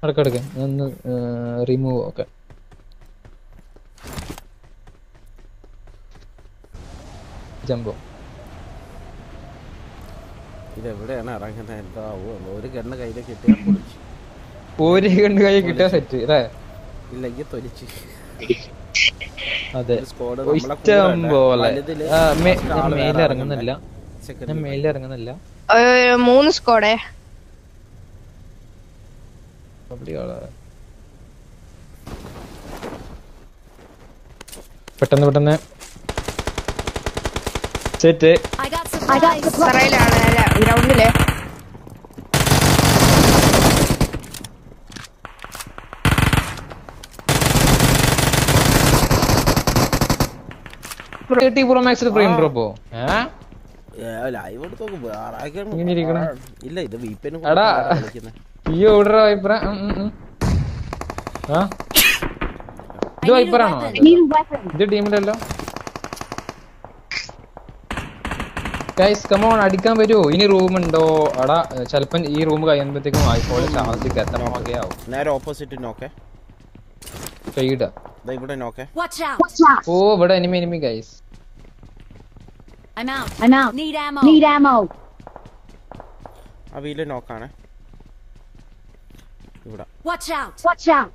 അടക്കടക്ക് ഒന്ന് remove okay jumbo ഇത് എവിടെയാണ് ഇറങ്ങുന്നത് എന്താവോ ഒരു കണ്ണ് കയ്യിലേക്ക് കിട്ടിയാൽ പൊളിച്ചു ഒരു കണ്ട് കൈ കിട്ടിയ സെറ്റ് അല്ലേ ഇല്ലെങ്കിൽ തൊലിച്ച് അതെ ഒരു squad ഓ, നമ്മളെ ഇഷ്ടം കൂടെ പോലെ വലുതില് ആ, മേ- first ഞാൻ ആള് മെയിൽ വേറെ ഇറങ്ങുന്നില്ല Second ഞാൻ മെയിൽ ഇറങ്ങുന്നില്ല ഏ, മൂന്ന് സ്കോഡേ അവിടെ ആളാ. പെട്ടെന്ന് പെട്ടെന്ന് സെറ്റ് I got supplies. സറയിലാണ് അല്ല ഗ്രൗണ്ടില് തേർട്ടി പ്രോ മാക്സിൽ ഫ്രെയിം ഡ്രോപ്പോ ഏ ലൈവ് എടുത്ത് നോക്ക് വേറെ ആർക്കും ഇങ്ങനെ ഇരിക്കണെ. ഇല്ല ഇത് വിപിന് എടാ. ഈ ഓർഡർ വൈപ്പറ ആ ഇത് വൈപ്പറാണോ ഇത് ടീമിലല്ലോ ഗൈസ് കമോൺ അടിക്കാൻ വരുമോ ഇനി റൂം ഉണ്ടോ എടാ ചിലപ്പം ഈ റൂം കഴിയുമ്പോഴത്തേക്കും ഐഫോണിൽ ചാർജ് എത്തണമൊക്കെ ആവും നേരെ ഓപ്പോസിറ്റ് നോക്കേ ചെയ്യട ദാ ഇവിടെ നോക്കേ Watch out. ഓ ഇവിടെ enemy enemy guys I'm out. I'm out. Need ammo. Need ammo. ആ വീല് നോക്കാണ് ഇവിടെ Watch out. Watch out.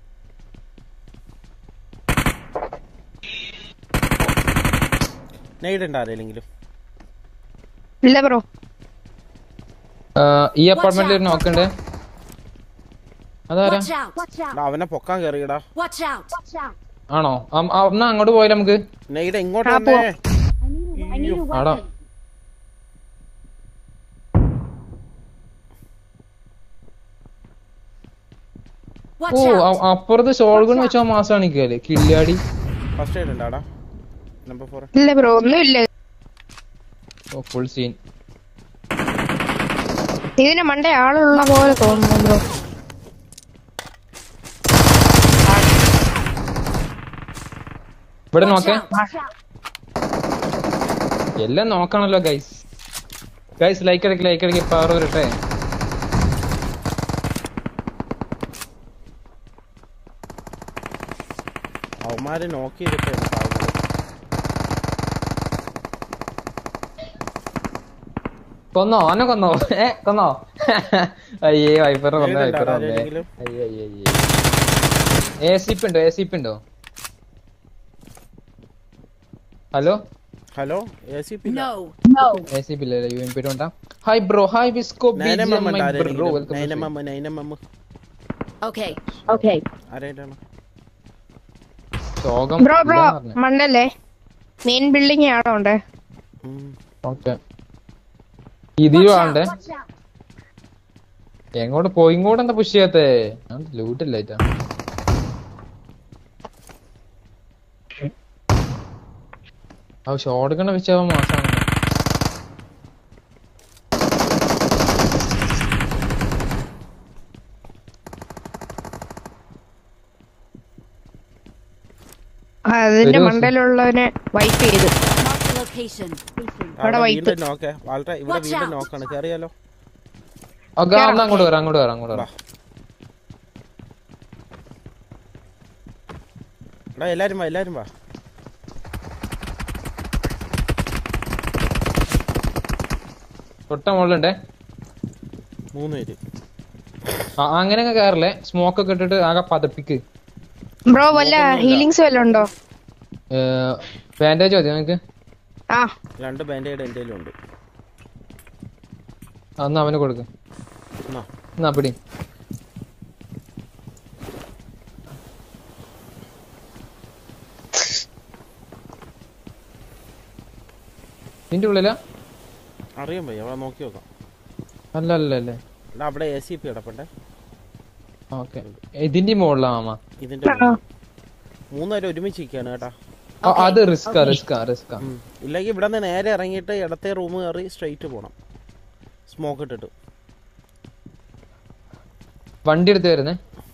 നെയ്ഡ് ഉണ്ട് ആരെങ്കിലും ഇല്ല ബ്രോ ഈ അപ്പാർട്ട്മെന്റിൽ നോക്കണ്ടേ അതാരാ Watch out. Watch out. എടാ, അവനെ പൊക്കാൻ കയറിയടാ Watch out. Watch out. ആണോ അം- ആ, എന്നാ അങ്ങോട്ട് പോയാലോ നമുക്ക് നെയ്ഡ് എങ്ങോട്ട് ആ, വന്നേ I need a ആടാ weapon. Watch ഓ out. അ- അപ്പുറത്ത് ഷോൾഗൺ വെച്ചാ മാസം കാണിക്കല്ലേ കില്ലാടി ഫസ്റ്റ് എയ്ഡ് ഉണ്ടാടാ നമ്പർ ഫോർ ഇല്ല ബ്രോ ഒന്നുമില്ല ഓ ഫുൾ സീൻ ഇതിന് മണ്ടേ ആളുള്ള പോലെ തോന്നുന്നു ബ്രോ ഇവിടെ Watch നോക്കേ out. എല്ലാം നോക്കണല്ലോ ഗൈസ് ഗൈസ് ലൈക്ക് അടക്കി ലൈക്ക് അടക്കി പവർ വരട്ടെ അവന്മാര് നോക്കിയിരിക്കാണ് സാധ്യത കൊന്നോ ഓനെ കൊന്നോ ഏ കൊന്നോ അയ്യേ വൈപ്പറെ കൊന്ന ഏതുണ്ടോ വൈപ്പറെ കൊന്നേ ആരെങ്കിലും? അയ്യോ അയ്യോ അയ്യോ എ സി പി ഉണ്ടോ എ സി പി ഉണ്ടോ hello hello A C P No. No. A C P ഇല്ല യു എം പി ഉണ്ടാ ഹായ് ബ്രോ ഹായ് വിസ്കോ നൈനമ്മ ബിജിഎം മൈ ബ്രോ ആരെങ്കിലും വെൽക്കം നൈനമ്മ നൈനമ്മ Okay. Okay. ആരായിട്ടാണ് ശോകം ബ്രോ ബ്രോ മണ്ടല്ലേ മെയിൻ ബിൽഡിംഗ് ആണോ ഉണ്ട് ഉം. ഓക്കെ ഇതിലും ആണ്ടേ Watch out. എങ്ങോട്ട് പോയി ഇങ്ങോട്ട് എന്താ പുഷ് ചെയ്യാത്തേ ലൂട്ടില്ല ഇറ്റാ ആ ഷോട്ട് ഗണ് വെച്ചാൽ മാസാണ് അതിന്റെ ഒരു ദിവസം. മണ്ടയിലുള്ളവനെ വൈപ്പ് ചെയ്തു Mark the location. അവിടെ വൈപ്പ്. വീണ്ടും നോക്കേ വളരെ ഇവിടെ Watch വീണ്ടും out. നോക്കാണ് കയറിയാലോ ഓക്കെ എന്നാ അങ്ങോട്ട് വരാം അങ്ങോട്ട് വരാം അങ്ങോട്ട് വാ. വരാം എടാ എല്ലാരും വാ എല്ലാരും വാ തൊട്ട മുകളിലുണ്ടേ മൂന്ന് പേര് ആ അങ്ങനെയൊക്കെ കയറില്ലേ സ്മോക്ക് ഒക്കെ ഇട്ടിട്ട് ആകെ പതപ്പിക്ക് ബ്രോ വല്ല ഹീലിങ്സ് വല്ല ഉണ്ടോ ബാൻഡേജ് മതി നിനക്ക് ആ രണ്ട് ബാൻഡേഡ് എൻ്റെ ഉണ്ട് അന്ന് അവന് കൊടുക്ക് എന്നാ എന്നാ പിടി നിന്റെ ഉള്ളിലാ അറിയാൻ പയ്യ അവിടെ നോക്കി നോക്കാം അല്ല അല്ല അല്ലേ എടാ അവിടെ എ സി പി കിടപ്പുണ്ടേ ഓക്കെ ഇതിന്റെ മുകളിലാ മാമ ഇതിന്റെ മൂന്നുപേരും ഒരുമിച്ച് ഇരിക്കാണ് കേട്ടാ ആ, അത് റിസ്കാ റിസ്കാ റിസ്കാ ഉം. ഇല്ലെങ്കിൽ ഇവിടെ നിന്ന് നേരെ ഇറങ്ങിയിട്ട് ഇടത്തെ റൂം കയറി സ്ട്രെയിറ്റ് പോണം സ്മോക്ക് ഇട്ടിട്ട് വണ്ടി എടുത്ത് വരുന്നേ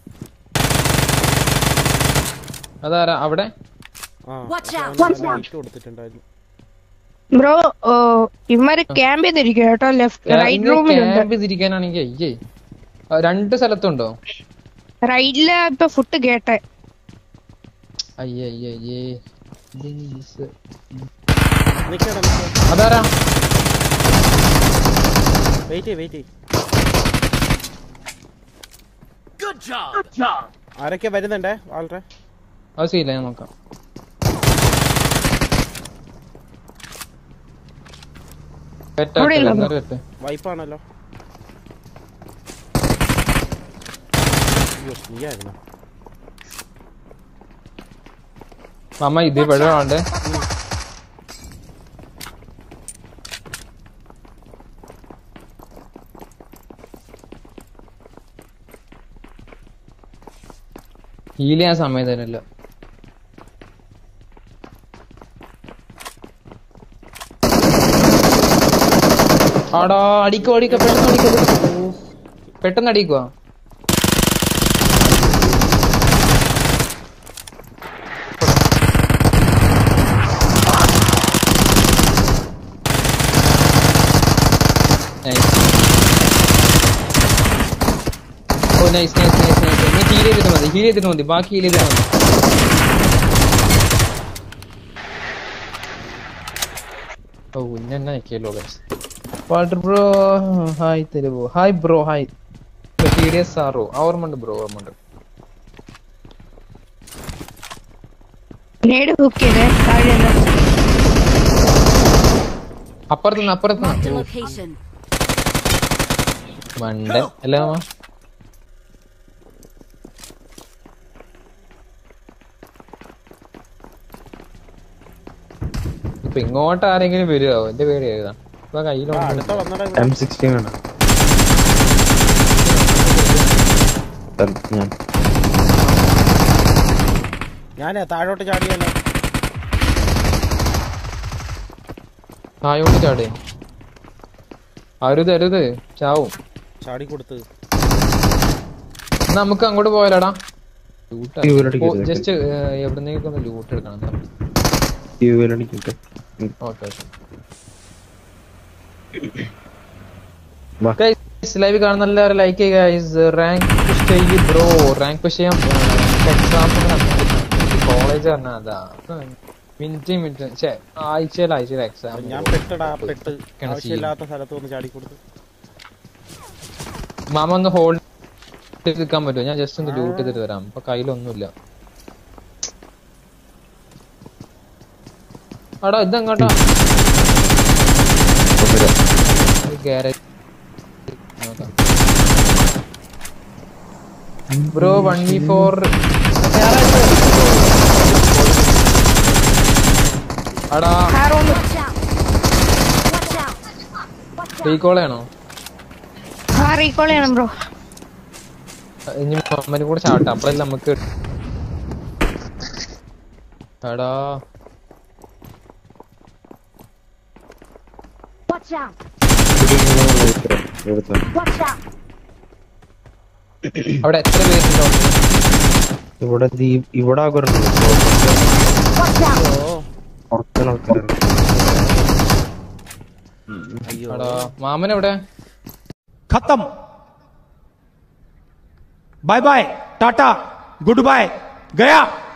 അതാരാ അവിടെ ആ Watch out. ലൈറ്റ് കൊടുത്തിട്ടുണ്ടായിരുന്നു ബ്രോ ഇവന്മാര് ക്യാമ്പ് ചെയ്തിരിക്കുക കേട്ടോ ലെഫ്റ്റ് റൈറ്റ് റൂമിലുണ്ട് ക്യാമ്പ് തിരിക്കാനാണെങ്കിൽ അയ്യേ ആ, രണ്ട് സ്ഥലത്തുണ്ടോ റൈഡില് ഇപ്പൊ ഫുഡ് കേട്ടെ അയ്യേ അയ്യേ അയ്യേ ഡെനീസ്. നിക്കടാ നിക്ക അതാരാ വെയിറ്റ് വെയിറ്റ് ആരൊക്കെ വരുന്നുണ്ടേ ആൾറെ അത് സീല ഞാൻ നോക്കാം വെട്ടാ, അവിടെ ഇല്ല. എല്ലാരും വെട്ടെ. വൈപ്പാണല്ലോ അയ്യോ നീയായിരുന്നു മാമ ഇത് ഇവിടെ ഉണ്ട് ഹീൽ ചെയ്യാൻ സമയം തന്നില്ല ആടാ അടിക്കോ അടിക്കോ പെട്ടെന്ന് അടിക്കോ പെട്ടെന്ന് അടിക്കുവാ Nice. ഓ നൈസ് നൈസ് നൈസ് നൈസ് നീ ഹീൽ ചെയ്തിട്ട് മതി ഹീൽ ചെയ്തിട്ട് മതി ബാക്കി ഹീൽ ചെയ്തിട്ട് മതി ഓ ഇന്നെ നിൽക്കല്ലോ ഗൈസ് വാൾട്ടർ ബ്രോ ഹായ് തരുവോ hi bro hi T D S ആറോ ഓർമ്മയുണ്ട് ബ്രോ ഓർമ്മയുണ്ട് നേട് ഹുക്ക് ചെയ്തേ താഴെ നിന്ന്. അപ്പുറത്തുനിന്ന് Marked a അപ്പുറത്തുനിന്ന് location. മണ്ടൻ അല്ലേ മാമ ഇപ്പൊ ഇങ്ങോട്ട് ആരെങ്കിലും വരുമോ എന്റെ പേടി ഏതാ ഇപ്പൊ ആ, കയ്യിലുണ്ട് അടുത്ത വന്നടാ ഇവിടെ. എം സിക്സ്റ്റീൻ ആണ് ഞാൻ ഞാനേ താഴോട്ട് ചാടിയല്ലോ തായോട്ട് ചാടേ അരുത് അരുത് ചാവും ചാടി കൊടുത്ത് എന്നാ നമുക്ക് അങ്ങോട്ട് പോയാലടാ ഇവരടിക്കരുത്. ജസ്റ്റ് എവിടുന്നേക്കും ഒന്ന് ലൂട്ട് എടുക്കണം ക്യൂവിലടിക്കട്ടെ ഓക്കെ ഓക്കെ വാ. ലൈവ് കാണുന്ന എല്ലാവരും ലൈക്ക് ചെയ്യുക റാങ്ക് പുഷ് ചെയ്യ് ബ്രോ റാങ്ക് പുഷ് ചെയ്യാൻ എക്സാം കോളേജ് പറഞ്ഞാ അതാ മിനിറ്റ് മിനിറ്റ് ഛേ ആഴ്ചയിൽ ആഴ്ചയിൽ എക്സാം ഞാൻ പെട്ടടാ പെട്ട് കിണ ആവശ്യമില്ലാത്ത സ്ഥലത്ത് ഒന്ന് ചാടി കൊടുത്ത് മാമ ഒന്ന് ഹോൾഡ് ചെയ്ത് നിൽക്കാൻ പറ്റുമോ ഞാൻ ജസ്റ്റ് ഒന്ന് ലൂട്ട് ചെയ്തിട്ട് തരാം ഇപ്പൊ കയ്യിലൊന്നുമില്ല ആടാ ഇതെങ്ങോട്ടാ garage bro one V four ആടാ ആ room Watch out. Watch out. റീകോളാണോ ആ റീകോൾ ചെയ്യണം ബ്രോ ഇനി അമ്മനും കൂടെ ചാവട്ടെ അപ്പഴല്ലേ നമുക്ക് എടാ Watch out. എടുത്തോ Watch out. അവിടെ എത്ര പേരുണ്ടോ ഇവിടെ ദീ- ഇവിടെ ആഗ്രഹം Watch out. ഓ പുറത്തുള്ള ആൾക്കാരുണ്ട് അയ്യോ എടാ മാമൻ എവിടെ खत्म bye bye tata good bye गया